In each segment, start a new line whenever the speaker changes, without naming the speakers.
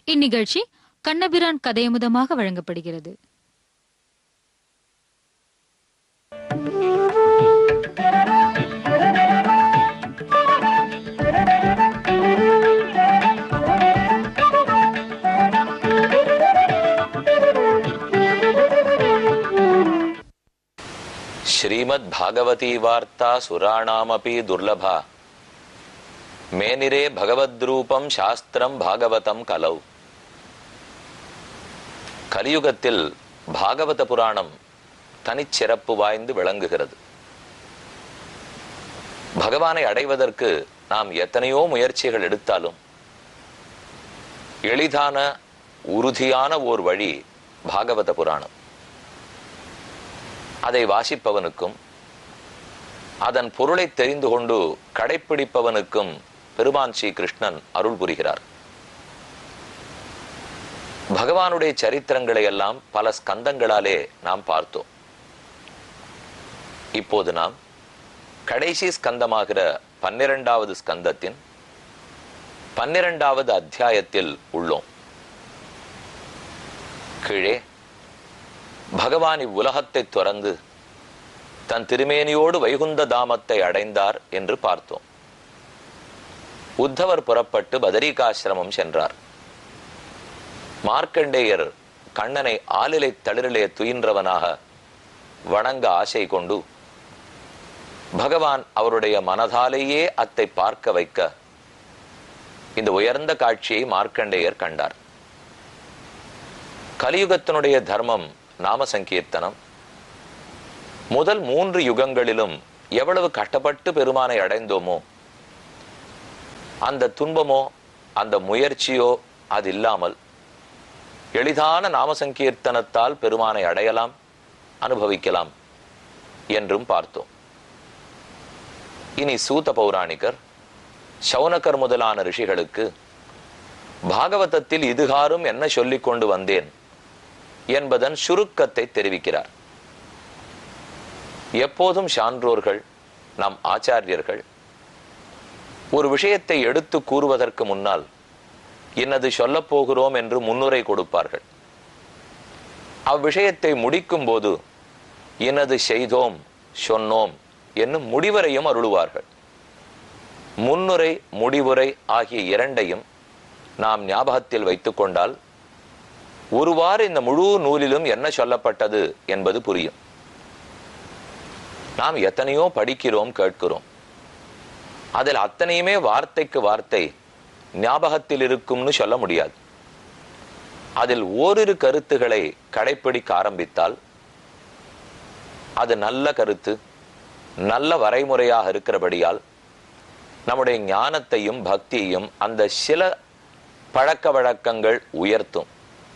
இந்நிகழ்ச்சி கண்ணபிரான் கதையமுதமாக வழங்கப்படுகிறது
ಶ್ರೀಮದ್ ಭಾಗವತೀ ವಾರ್ತಾ ಸುರಾಣಾಮಪಿ ದುರ್ಲಭ ಮೇನಿರೇ ಭಗವದ್ರೂಪம் சாஸ்திரம் பாகவதம் கலௌ கலியுகத்தில் பாகவத புராணம் தனிச்சிறப்பு வாய்ந்து விளங்குகிறது பகவானை அடைவதற்கு நாம் எத்தனையோ முயற்சிகள் எடுத்தாலும் எளிதான உறுதியான ஓர் வழி பாகவத புராணம் அதை வாசிப்பவனுக்கும் அதன் பொருளை தெரிந்து கொண்டு கடைப்பிடிப்பவனுக்கும் பெருமான் ஸ்ரீ கிருஷ்ணன் அருள் புரிகிறார் பகவானுடைய சரித்திரங்களை எல்லாம் பல ஸ்கந்தங்களாலே நாம் பார்த்தோம் இப்போது நாம் கடைசி ஸ்கந்தமாகிற பன்னிரண்டாவது ஸ்கந்தத்தின் பன்னிரண்டாவது அத்தியாயத்தில் உள்ளோம் கீழே பகவான் இவ்வுலகத்தை துறந்து தன் திருமேனியோடு வைகுந்த தாமத்தை அடைந்தார் என்று பார்த்தோம் உத்தவர் புறப்பட்டு பதரிகாசிரமம் சென்றார் மார்க்கண்டேயர் கண்ணனை ஆளிலை தளிரிலே துயின்றவனாக வணங்க ஆசை கொண்டு பகவான் அவருடைய மனதாலேயே அத்தை பார்க்க வைக்க இந்த உயர்ந்த காட்சியை மார்க்கண்டேயர் கண்டார் கலியுகத்தினுடைய தர்மம் நாம சங்கீர்த்தனம் முதல் மூன்று யுகங்களிலும் எவ்வளவு கஷ்டப்பட்டு பெருமானை அடைந்தோமோ அந்த துன்பமோ அந்த முயற்சியோ அது இல்லாமல் எளிதான நாம சங்கீர்த்தனத்தால் பெருமானை அடையலாம் அனுபவிக்கலாம் என்றும் பார்த்தோம் இனி சூத பௌராணிகர் சௌனகர் முதலான ரிஷிகளுக்கு பாகவதத்தில் இதுகாரும் என்ன சொல்லிக் கொண்டு வந்தேன் என்பதன் சுருக்கத்தை தெரிவிக்கிறார் எப்போதும் சான்றோர்கள் நம் ஆச்சாரியர்கள் ஒரு விஷயத்தை எடுத்து கூறுவதற்கு முன்னால் இன்னது சொல்லப் போகிறோம் என்று முன்னுரை கொடுப்பார்கள் அவ்விஷயத்தை முடிக்கும் போது இன்னது செய்தோம் சொன்னோம் என்னும் முடிவரையும் அருளுவார்கள் முன்னுரை முடிவுரை ஆகிய இரண்டையும் நாம் ஞாபகத்தில் வைத்துக் கொண்டால் ஒருவாறு இந்த முழு நூலிலும் என்ன சொல்லப்பட்டது என்பது புரியும் நாம் எத்தனையோ படிக்கிறோம் கேட்கிறோம் அதில் அத்தனையுமே வார்த்தைக்கு வார்த்தை ஞாபகத்தில் இருக்கும்னு சொல்ல முடியாது அதில் ஓரிரு கருத்துக்களை கடைப்பிடிக்க ஆரம்பித்தால் அது நல்ல கருத்து நல்ல வரைமுறையாக இருக்கிறபடியால் நம்முடைய ஞானத்தையும் பக்தியையும் அந்த சில பழக்க வழக்கங்கள் உயர்த்தும்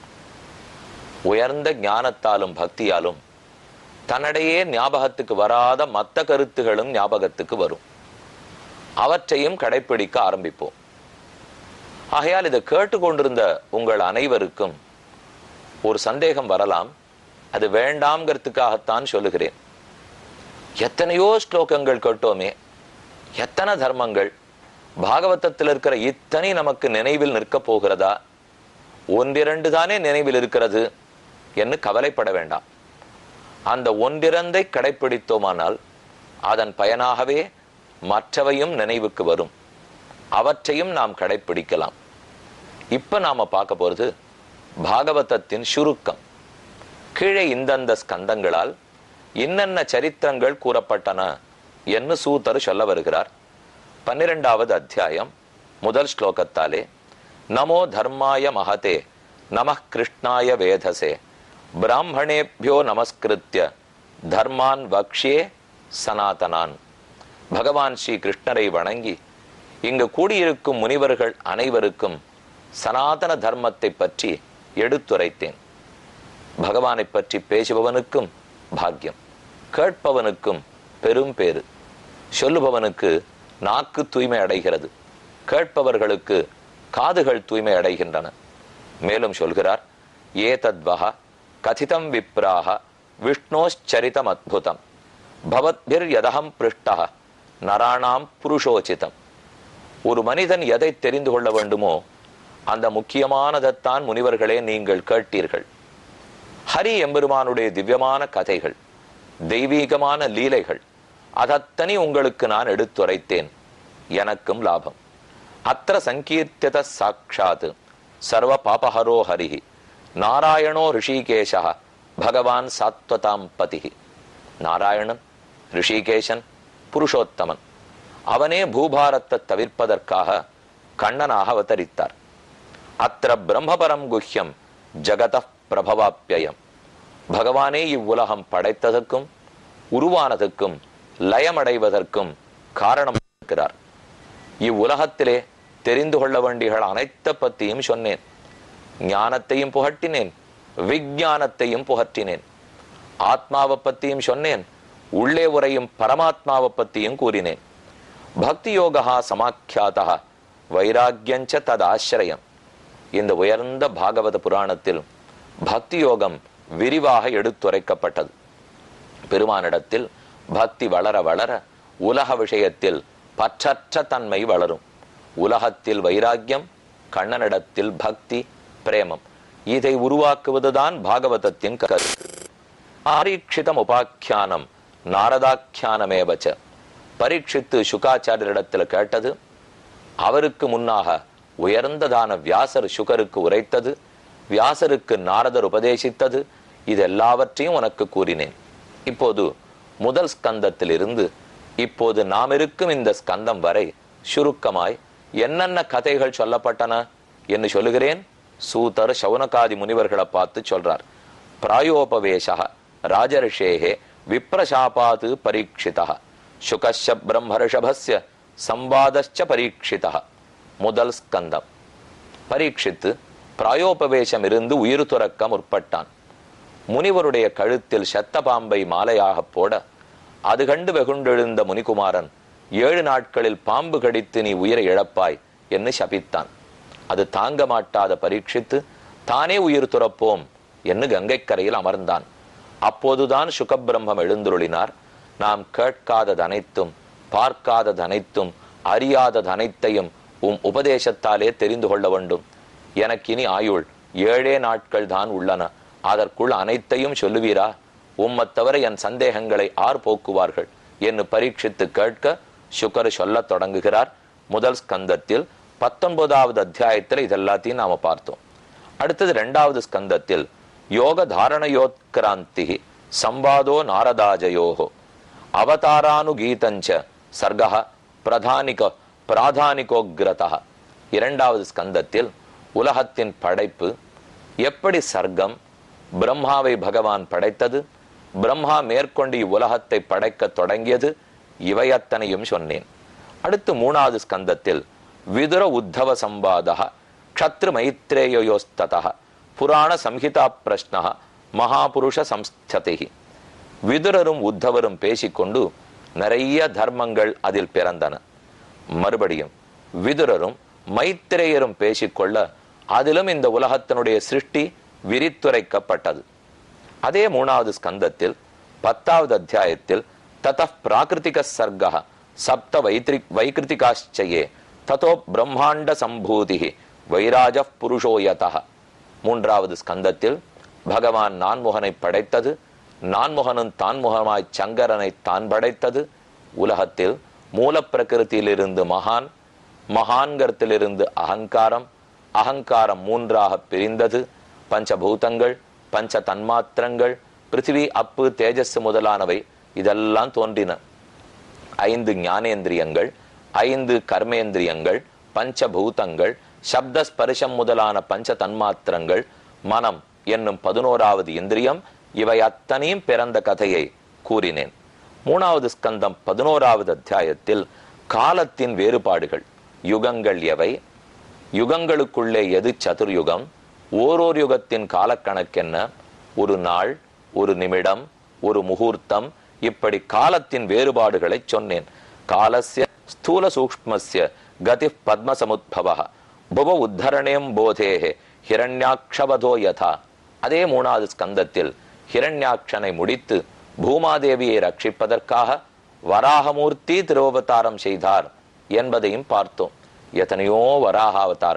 உயர்ந்த ஞானத்தாலும் பக்தியாலும் தன்னிடையே ஞாபகத்துக்கு வராத மற்ற கருத்துகளும் ஞாபகத்துக்கு வரும் அவற்றையும் கடைப்பிடிக்க ஆரம்பிப்போம் ஆகையால் இதை கேட்டுக்கொண்டிருந்த உங்கள் அனைவருக்கும் ஒரு சந்தேகம் வரலாம் அது வேண்டாம்ங்கிறதுக்காகத்தான் சொல்லுகிறேன் எத்தனையோ ஸ்லோகங்கள் கேட்டோமே எத்தனை தர்மங்கள் பாகவதத்தில் இருக்கிற இத்தனை நமக்கு நினைவில் நிற்கப் போகிறதா ஒன்றிரண்டு தானே நினைவில் இருக்கிறது என்று கவலைப்பட வேண்டாம் அந்த ஒன்றிரண்டை கடைப்பிடித்தோமானால் அதன் பயனாகவே மற்றவையும் நினைவுக்கு வரும் அவற்றையும் நாம் கடைப்பிடிக்கலாம் இப்ப நாம பார்க்க போறது பாகவதத்தின் சுருக்கம் கீழே இந்தந்த ஸ்கந்தங்களால் இன்னென்ன சரித்திரங்கள் கூறப்பட்டன என்று சூத்தர் சொல்ல வருகிறார் பன்னிரெண்டாவது அத்தியாயம் முதல் ஸ்லோகத்தாலே நமோ தர்மாய மகதே நம கிருஷ்ணாய வேதசே பிராமணேபியோ நமஸ்கிருத்திய தர்மான் வக்ஷே சனாதனான் பகவான் ஸ்ரீ கிருஷ்ணரை வணங்கி இங்கு கூடியிருக்கும் முனிவர்கள் அனைவருக்கும் சனாதன தர்மத்தை பற்றி எடுத்துரைத்தேன் பகவானை பற்றி பேசுபவனுக்கும் பாக்கியம் கேட்பவனுக்கும் பெரும் பேரு சொல்லுபவனுக்கு நாக்கு தூய்மை அடைகிறது கேட்பவர்களுக்கு காதுகள் தூய்மை அடைகின்றன மேலும் சொல்கிறார் ஏ தத்வக கதிதம் விப்ராக விஷ்ணோச்சரிதம் அத்புதம் பவத்பிர் யதகம் பிருஷ்டா நராணாம் புருஷோச்சிதம் ஒரு மனிதன் எதை தெரிந்து கொள்ள வேண்டுமோ அந்த முக்கியமானதைத்தான் முனிவர்களே நீங்கள் கேட்டீர்கள் ஹரி எம்பெருமானுடைய திவ்யமான கதைகள் தெய்வீகமான லீலைகள் அதத்தனி உங்களுக்கு நான் எடுத்துரைத்தேன் எனக்கும் லாபம் அத்திர சங்கீர்த்தியத சாட்சாத் சர்வ பாபஹரோ ஹரிஹி நாராயணோ ரிஷிகேஷா பகவான் சாத்வதாம் பதிஹி நாராயணன் ரிஷிகேஷன் புருஷோத்தமன் அவனே பூபாரத்தை தவிர்ப்பதற்காக கண்ணனாக அவதரித்தார் அத்திர பிரம்மபரம் குஹ்யம் ஜகத பிரபவாப்பியம் பகவானே இவ்வுலகம் படைத்ததற்கும் உருவானதற்கும் லயமடைவதற்கும் காரணம் இருக்கிறார் இவ்வுலகத்திலே தெரிந்து கொள்ள வேண்டிய அனைத்த பத்தியும் சொன்னேன் ஞானத்தையும் புகட்டினேன் விஞ்ஞானத்தையும் புகட்டினேன் ஆத்மாவை பத்தியும் சொன்னேன் உள்ளே உரையும் பரமாத்மாவை பத்தியும் கூறினேன் பக்தி யோகா சமாக்கியாதா வைராக்கியஞ்ச ததாசிரயம் இந்த உயர்ந்த பாகவத புராணத்தில் பக்தி யோகம் விரிவாக எடுத்துரைக்கப்பட்டது பெருமானிடத்தில் பக்தி வளர வளர உலக விஷயத்தில் பற்றற்ற தன்மை வளரும் உலகத்தில் வைராக்கியம் கண்ணனிடத்தில் பக்தி பிரேமம் இதை உருவாக்குவதுதான் பாகவதத்தின் கருத்து ஆரீட்சிதம் உபாக்கியானம் நாரதாக்கியானமேவச்ச பரீட்சித்து சுகாச்சாரியரிடத்தில் கேட்டது அவருக்கு முன்னாக உயர்ந்ததான வியாசர் சுகருக்கு உரைத்தது வியாசருக்கு நாரதர் உபதேசித்தது இது எல்லாவற்றையும் உனக்கு கூறினேன் இப்போது முதல் ஸ்கந்தத்தில் இருந்து இப்போது நாம் இருக்கும் இந்த ஸ்கந்தம் வரை சுருக்கமாய் என்னென்ன கதைகள் சொல்லப்பட்டன என்று சொல்லுகிறேன் சூதர் சவுனகாதி முனிவர்களை பார்த்து சொல்றார் பிராயோபவேஷ ராஜரிஷேகே விப்ரசாபாது பரீட்சிதா சுகஷ பிரம்மர்ஷபஸ்ய சம்வாதச்ச பரீட்சிதா முதல் ஸ்கந்தம் பரீட்சித்து பிராயோபவேசம் இருந்து உயிர் துறக்க முற்பட்டான் முனிவருடைய கழுத்தில் செத்த பாம்பை மாலையாக போட அது கண்டு வெகுண்டெழுந்த முனிகுமாரன் ஏழு நாட்களில் பாம்பு கடித்து நீ உயிரை இழப்பாய் என்று சபித்தான் அது தாங்க மாட்டாத பரீட்சித்து தானே உயிர் துறப்போம் என்று கங்கைக்கரையில் அமர்ந்தான் அப்போதுதான் சுகபிரம்மம் எழுந்துருளினார் நாம் கேட்காதது அனைத்தும் பார்க்காதது அனைத்தும் அறியாதது அனைத்தையும் உம் உபதேசத்தாலே தெரிந்து கொள்ள வேண்டும் எனக்கு இனி ஆயுள் ஏழே நாட்கள் தான் உள்ளன அதற்குள் அனைத்தையும் சொல்லுவீரா உம்மத் தவிர என் சந்தேகங்களை ஆர் போக்குவார்கள் என்று பரீட்சித்து கேட்க சுகர் சொல்லத் தொடங்குகிறார் முதல் ஸ்கந்தத்தில் பத்தொன்பதாவது அத்தியாயத்தில் இதெல்லாத்தையும் நாம பார்த்தோம் அடுத்தது இரண்டாவது ஸ்கந்தத்தில் யோக தாரணயோத்கிராந்தி சம்வாதோ நாரதாஜயோகோ அவதாரானுகீதஞ்ச சர்கா பிரதானிக பிராதானிகோகிரதா இரண்டாவது ஸ்கந்தத்தில் உலகத்தின் படைப்பு எப்படி சர்க்கம் பிரம்மாவை பகவான் படைத்தது பிரம்மா மேற்கொண்டு இவ்வுலகத்தை படைக்க தொடங்கியது இவையத்தனையும் சொன்னேன் அடுத்து மூணாவது ஸ்கந்தத்தில் விதுர உத்தவ சம்பாத க்ஷத்ரு மைத்ரேயோஸ்தத புராண சம்ஹிதா பிரஷ்ன மகாபுருஷ சம்ஸ்ததி விதுரரும் உத்தவரும் பேசிக்கொண்டு நிறைய தர்மங்கள் அதில் பிறந்தன மறுபடியும் விதுரரும் மைத்திரேயரும் பேசிக்கொள்ள அதிலும் இந்த உலகத்தினுடைய சிருஷ்டி விரித்துரைக்கப்பட்டது அதே மூணாவது ஸ்கந்தத்தில் பத்தாவது அத்தியாயத்தில் தத பிராகிருதிக சர்க சப்த வைத்ரி வைகிருதிகாச்சயே ததோ பிரம்மாண்ட சம்பூதி வைராஜ புருஷோயத மூன்றாவது ஸ்கந்தத்தில் பகவான் நான்முகனை படைத்தது நான்முகனும் தான்முகமாய் சங்கரனை தான் படைத்தது உலகத்தில் மூலப்பிரகிருத்தியிலிருந்து மகான் மகான்கரத்திலிருந்து அகங்காரம் அகங்காரம் மூன்றாக பிரிந்தது பஞ்சபூதங்கள் பஞ்ச தன்மாத்திரங்கள் பிருத்திவி அப்பு தேஜஸ் முதலானவை இதெல்லாம் தோன்றின ஐந்து ஞானேந்திரியங்கள் ஐந்து கர்மேந்திரியங்கள் பஞ்சபூதங்கள் சப்த ஸ்பரிசம் முதலான பஞ்ச தன்மாத்திரங்கள் மனம் என்னும் பதினோராவது இந்திரியம் இவை அத்தனையும் பிறந்த கதையை கூறினேன் மூணாவது ஸ்கந்தம் பதினோராவது அத்தியாயத்தில் காலத்தின் வேறுபாடுகள் யுகங்கள் எவை யுகங்களுக்குள்ளே எது சதுர்யுகம் ஓரோர் யுகத்தின் காலக்கணக்கென்ன ஒரு நாள் ஒரு நிமிடம் ஒரு முகூர்த்தம் இப்படி காலத்தின் வேறுபாடுகளை சொன்னேன் காலசிய ஸ்தூல சூக்மஸ்ய கதி பத்மசமுத்பவ புவ உத்தரணேம் போதேஹே ஹிரண்யாட்சவதோ யதா அதே மூணாவது ஸ்கந்தத்தில் ஹிரண்யாட்சனை முடித்து பூமாதேவியை ரட்சிப்பதற்காக வராகமூர்த்தி திருவவதாரம் செய்தார் என்பதையும் பார்த்தோம் எத்தனையோ வராக அவதாரங்கள்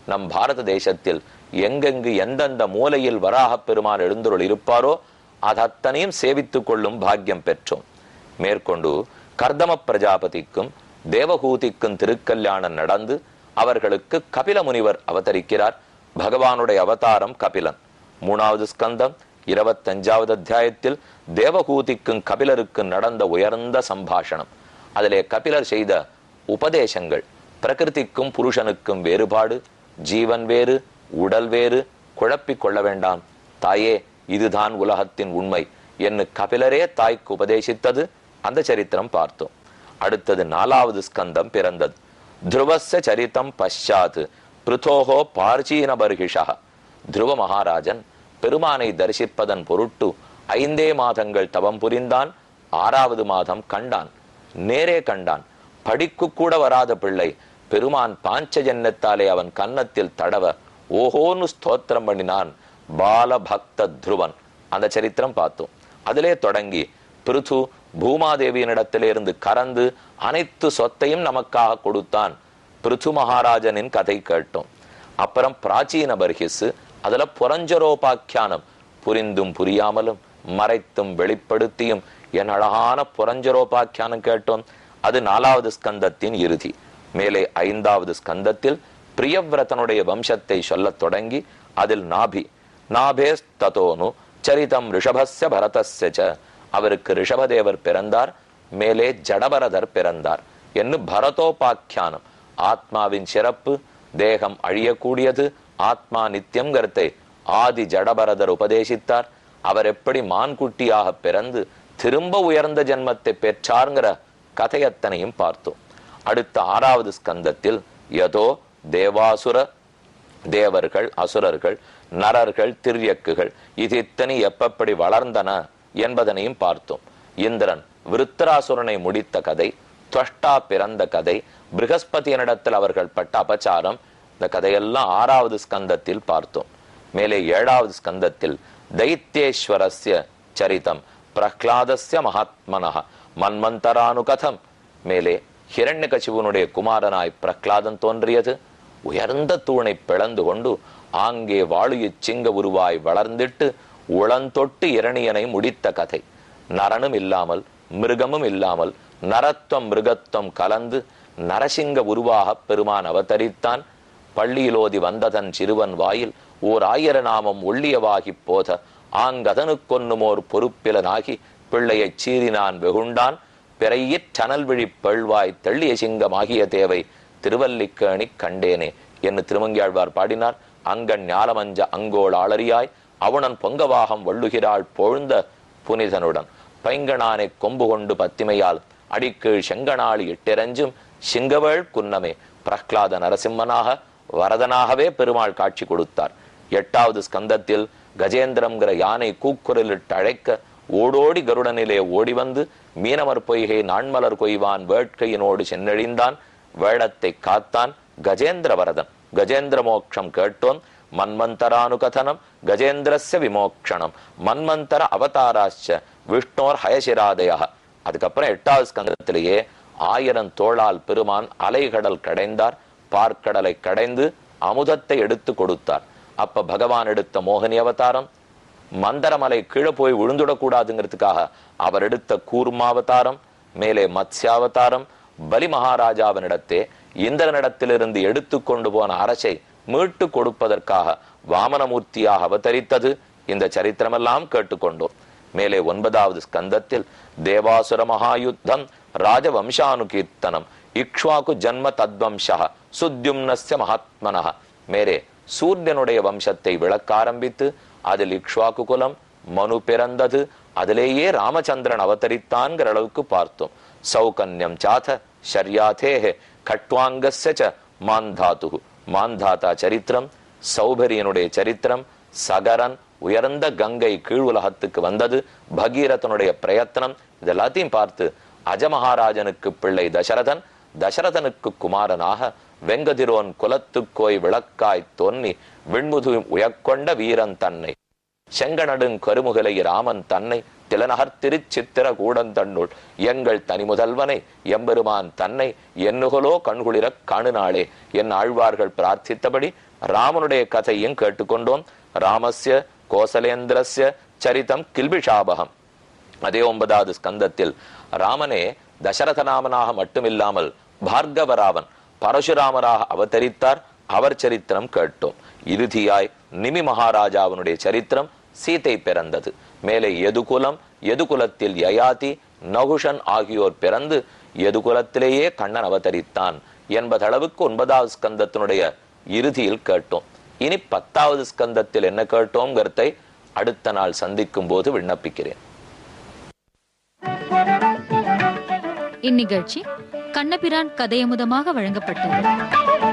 நம் பாரத தேசத்தில் எங்கெங்கு எந்தெந்த மூலையில் வராகப் பெருமான் எழுந்தருள் இருப்பாரோ அதத்தனையும் சேவித்துக் கொள்ளும் பாக்கியம் பெற்றோம் மேற்கொண்டு கர்தம பிரஜாபதிக்கும் தேவகூதிக்கும் திருக்கல்யாணம் நடந்து அவர்களுக்கு கபில முனிவர் அவதரிக்கிறார் பகவானுடைய அவதாரம் கபிலன் மூணாவது ஸ்கந்தம் இருபத்தஞ்சாவது அத்தியாயத்தில் தேவகூதிக்கும் கபிலருக்கும் நடந்த உயர்ந்த சம்பாஷணம் அதிலே கபிலர் செய்த உபதேசங்கள் பிரகிருதிக்கும் புருஷனுக்கும் வேறுபாடு ஜீவன் வேறு உடல் வேறு குழப்பிக் கொள்ள வேண்டாம் தாயே இதுதான் உலகத்தின் உண்மை என்று கபிலரே தாய்க்கு உபதேசித்தது அந்த சரித்திரம் பார்த்தோம் அடுத்தது நாலாவது ஸ்கந்தம் பிறந்தது துருவச சரித்தம் பஷாத் பிருத்தோகோ பார்ச்சீன பர்கிஷா துருவ மகாராஜன் பெருமானை தரிசிப்பதன் பொருட்டு ஐந்தே மாதங்கள் தவம் புரிந்தான் ஆறாவது மாதம் கண்டான் நேரே கண்டான் படிக்கு கூட வராத பிள்ளை பெருமான் பாஞ்சஜன்யத்தாலே அவன் கன்னத்தில் தடவ ஓஹோன்னு ஸ்தோத்திரம் பண்ணினான் பால பக்த துருவன் அந்த சரித்திரம் பார்த்தோம் அதிலே தொடங்கி பிருது பூமாதேவியினிடத்திலிருந்து கறந்து அனைத்து சொத்தையும் நமக்காக கொடுத்தான் பிருது மகாராஜனின் கதை கேட்டோம் அப்புறம் பிராச்சீன பர்ஹிஸ் அதுல புரஞ்சரோபாக்கியானம் புரிந்தும் புரியாமலும் மறைத்தும் வெளிப்படுத்தியும் என் அழகான புரஞ்சரோபாக்கியானம் கேட்டோம் அது நாலாவது ஸ்கந்தத்தின் இறுதி மேலே ஐந்தாவது ஸ்கந்தத்தில் பிரியவ்ரதனுடைய வம்சத்தை சொல்லத் தொடங்கி அதில் நாபி நாபேஸ் ததோனு சரிதம் ரிஷபஸ்ய பரதஸ்ய ச அவருக்கு ரிஷபதேவர் பிறந்தார் மேலே ஜடபரதர் பிறந்தார் என்று பரதோபாக்கியானம் ஆத்மாவின் சிறப்பு தேகம் அழியக்கூடியது ஆத்மா நித்தியம் கருத்தை ஆதி ஜடபரதர் உபதேசித்தார் அவர் எப்படி மான்குட்டியாக பிறந்து திரும்ப உயர்ந்த ஜென்மத்தை பெற்றார்ங்கிற கதையத்தனையும் பார்த்தோம் அடுத்த ஆறாவது ஸ்கந்தத்தில் யதோ தேவாசுர தேவர்கள் அசுரர்கள் நரர்கள் திரியக்குகள் இது இத்தனை எப்பப்படி வளர்ந்தன என்பதனையும் பார்த்தோம் இந்திரன் விருத்தராசுரனை முடித்த கதை துவஷ்டா பிறந்த கதை பிருகஸ்பதியனிடத்தில் அவர்கள் பட்ட அபச்சாரம் இந்த கதையெல்லாம் ஆறாவது ஸ்கந்தத்தில் பார்த்தோம் மேலே ஏழாவது ஸ்கந்தத்தில் தைத்தியேஸ்வரஸ்ய சரிதம் பிரஹ்லாதஸ்ய மகாத்மனः மன்வந்தரானுகதம் மேலே ஹிரண்யகசிபுனுடைய குமாரனாய் பிரஹ்லாதன் தோன்றியது உயர்ந்த தூணை பிளந்து கொண்டு ஆங்கே வாழுயிச் சிங்க உருவாய் வளர்ந்திட்டு உளந்தொட்டு இரணியனை முடித்த கதை நரனும் இல்லாமல் மிருகமும் இல்லாமல் நரத்வம் மிருகத்துவம் கலந்து நரசிங்க உருவாக பெருமான் அவதரித்தான் பள்ளியிலோதி வந்ததன் சிறுவன் வாயில் ஓர் ஆயிர நாமம் ஒள்ளியவாகிப் போத ஆங்கதனுக்கொன்னுமோர் பொறுப்பிலனாகி பிள்ளையைச் சீறினான் வெகுண்டான் பிறையிற் சனல் விழி பழ்வாய் தெள்ளிய சிங்கமாகிய தேவை திருவல்லிக்கேணி கண்டேனே என்று திருமங்கியாழ்வார் பாடினார் அங்கண் ஞாலமஞ்ச அங்கோள் ஆளறியாய் அவனன் பொங்கவாகம் வள்ளுகிறாள் பொழுந்த புனிதனுடன் பைங்கணானை கொம்பு கொண்டு பத்திமையால் அடிக்கீழ் செங்கனாளி இட்டெரஞ்சும் சிங்கவேள் குன்னமே பிரஹ்லாத நரசிம்மனாக வரதனாகவே பெருமாள் காட்சி கொடுத்தார் எட்டாவது ஸ்கந்தத்தில் கஜேந்திரம்ங்கிற யானை கூக்குரலிட்டு அழைக்க ஓடோடி கருடனிலே ஓடி வந்து மீனவர் பொய்கை நான்மலர் கொய்வான் வேட்கையினோடு சென்னழிந்தான் வேடத்தை காத்தான் கஜேந்திர வரதன் கஜேந்திர மோக்ஷம் கேட்டோன் மன்மந்தரானுகதனம் கஜேந்திரஸ்ய விமோக்ஷணம் மன்மந்தர அவதாராச்ச விஷ்ணோர் ஹயசிராதயா அதுக்கப்புறம் எட்டாவது ஸ்கந்தத்திலேயே ஆயிரம் தோளால் பெருமான் அலைகடல் கடைந்தார் பார்க்கடலை கடைந்து அமுதத்தை எடுத்து கொடுத்தார் அப்ப பகவான் எடுத்த மோகினி அவதாரம் மந்தரமலை கீழே போய் விழுந்துடக்கூடாதுங்கிறதுக்காக அவர் எடுத்த கூர்மாவதாரம் மேலே மத்ஸ்யாவதாரம் பலி மகாராஜாவினிடத்தே இந்திரனிடத்திலிருந்து எடுத்து கொண்டு போன அரசை மீட்டு கொடுப்பதற்காக வாமனமூர்த்தியாக அவதரித்தது இந்த சரித்திரமெல்லாம் கேட்டுக்கொண்டோம் மேலே ஒன்பதாவது ஸ்கந்தத்தில் தேவாசுர மகாயுத்தம் ராஜவம்சானுகீர்த்தனம் இக்ஷ்வாக்கு ஜன்ம தத்வம்சா சுத்யும்னஸ்ய மகாத்மனः மேலே சூரியனுடைய வம்சத்தை விளக்க ஆரம்பித்து அதில் இக்ஷ்வாக்கு குலம் மனு பிறந்தது அதிலேயே ராமச்சந்திரன் அவதரித்தான்கிற அளவுக்கு பார்த்தோம் சௌகன்யம் சாத ஷர்யாதேஹே கட்வாங்கஸ்ய ச மாந்தாது மாந்தாதா சரித்திரம் சௌபரியனுடைய சரித்திரம் சகரன் உயர்ந்த கங்கை கீழ் உலகத்துக்கு வந்தது பகீரதனுடைய பிரயத்தனம் இதெல்லாத்தையும் பார்த்து அஜமகாராஜனுக்கு பிள்ளை தசரதன் தசரதனுக்கு குமாரனாக வெங்கதிரோன் குலத்துக்கோய் விளக்காய் தோன்னி விண்முது உயக்கொண்ட வீரன் தன்னை செங்கனடுங் கருமுகலை ராமன் தன்னை திலநகர் திருச்சித்திர கூடந்தன்னுள் எங்கள் தனி முதல்வனை எம்பெருமான் தன்னை என்னுகலோ கண்குளிரக் காணுநாளே என் ஆழ்வார்கள் பிரார்த்தித்தபடி ராமனுடைய கதையும் கேட்டுக்கொண்டோம் ராமஸ்ய கோசலேந்திரஸ்ய சரிதம் கில்பிஷாபகம் அதே ஒன்பதாவது ஸ்கந்தத்தில் ராமனே தசரத ராமனாக மட்டுமில்லாமல் பார்கவராவன் பரசுராமராக அவதரித்தார் அவர் சரித்திரம் கேட்டோம் இறுதியாய் நிமி மகாராஜாவினுடைய சரித்திரம் சீதை பிறந்தது மேலே எதுகுலம் எதுகுலத்தில் யயாதி நகுஷன் ஆகியோர் பிறந்து எதுகுலத்திலேயே கண்ணன் அவதரித்தான் என்பதளவுக்கு ஒன்பதாவது ஸ்கந்தத்தினுடைய இறுதியில் கேட்டோம் இனி பத்தாவது ஸ்கந்தத்தில் என்ன கேட்டோங்கிறதை அடுத்த நாள் சந்திக்கும் போது விண்ணப்பிக்கிறேன்
இந்நிகழ்ச்சி கண்ணபிரான் கதையமுதமாக வழங்கப்பட்டது